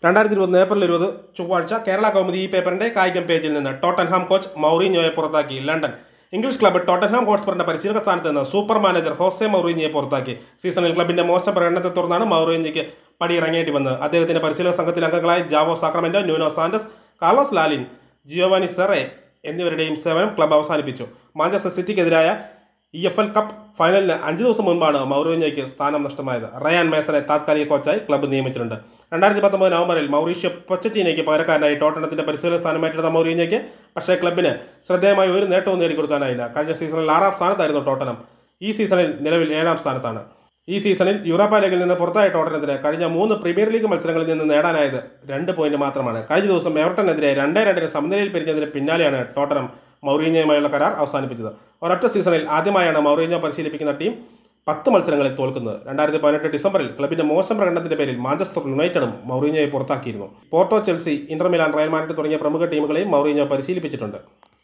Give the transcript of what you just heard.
രണ്ടായിരത്തി ഇരുപത് ഏപ്രിൽ ഇരുപത് ചൊവ്വാഴ്ച കേരള കൗമുദി ഈ പേപ്പറിന്റെ കായികം പേജിൽ നിന്ന് ടോട്ടൻഹാം കോച്ച് മൗറീനിയോയെ പുറത്താക്കി ലണ്ടൻ ഇംഗ്ലീഷ് ക്ലബ്ബ് ടോട്ടൻഹാം ഹോട്ട്സ്പറിന്റെ പരിശീലക സ്ഥാനത്ത് നിന്ന് സൂപ്പർ മാനേജർ ഹോസെ മൗറീനിയെ പുറത്താക്കി സീസണിൽ ക്ലബിന്റെ മോശം പ്രകടനത്തെ തുടർന്നാണ് മൗറീനിയയ്ക്ക് പടിയിറങ്ങേണ്ടി വന്നത് അദ്ദേഹത്തിന്റെ പരിശീലക സംഘത്തിൽ അംഗങ്ങളായ Joao Sacramento Nuno Santos Carlos Lalin Giovanni Cerra എന്നിവരുടെയും സേവനം ക്ലബ്ബ് അവസാനിപ്പിച്ചു മാഞ്ചസ്റ്റർ സിറ്റിക്കെതിരായ ഇ എഫ് എൽ കപ്പ് ഫൈനലിന് അഞ്ച് ദിവസം മുൻപാണ് മൗറീനിയോയ്ക്ക് സ്ഥാനം നഷ്ടമായത് റയാൻ മേസനെ താത്കാലിക കോച്ചായി ക്ലബ്ബ് നിയമിച്ചിട്ടുണ്ട് രണ്ടായിരത്തി പത്തൊമ്പത് നവംബറിൽ മൗറീഷ്യോ പൊച്ചറ്റീനയ്ക്ക് പകരക്കാരനായി ടോട്ടനത്തിന്റെ പരിശീലക സ്ഥാനം ഏറ്റെടുത്ത മൗറീനിയോയ്ക്ക് പക്ഷേ ക്ലബിന് ശ്രദ്ധേയമായ ഒരു നേട്ടവും നേടിക്കൊടുക്കാനായില്ല കഴിഞ്ഞ സീസണിൽ ആറാം സ്ഥാനത്തായിരുന്നു ടോട്ടനം ഈ സീസണിൽ നിലവിൽ ഏഴാം സ്ഥാനത്താണ് ഈ സീസണിൽ യൂറോപ്പ ലീഗിൽ നിന്ന് പുറത്തായ ടോട്ടനത്തിന് കഴിഞ്ഞ മൂന്ന് പ്രീമിയർ ലീഗ് മത്സരങ്ങളിൽ നിന്ന് നേടാനായത് രണ്ട് പോയിന്റ് മാത്രമാണ് കഴിഞ്ഞ ദിവസം എവർട്ടനെതിരെ രണ്ടേ രണ്ടിന് സമനിലയിൽ പിരിഞ്ഞതിന് പിന്നാലെയാണ് ടോട്ടനം മൗറീനിയോയുമായുള്ള കരാർ അവസാനിപ്പിച്ചത് ഒരൊറ്റ സീസണിൽ ആദ്യമായാണ് മൗറീനിയോ പരിശീലിപ്പിക്കുന്ന ടീം പത്ത് മത്സരങ്ങളിൽ തോൽക്കുന്നത് രണ്ടായിരത്തി പതിനെട്ട് ഡിസംബറിൽ ക്ലബിന്റെ മോശം പ്രകടനത്തിന്റെ പേരിൽ മാഞ്ചസ്റ്റർ യുണൈറ്റഡും മൗറീനിയോയെ പുറത്താക്കിയിരുന്നു Porto Chelsea Inter Milan Real Madrid തുടങ്ങിയ പ്രമുഖ ടീമുകളെയും മൗറീനിയോ പരിശീലിപ്പിച്ചിട്ടുണ്ട്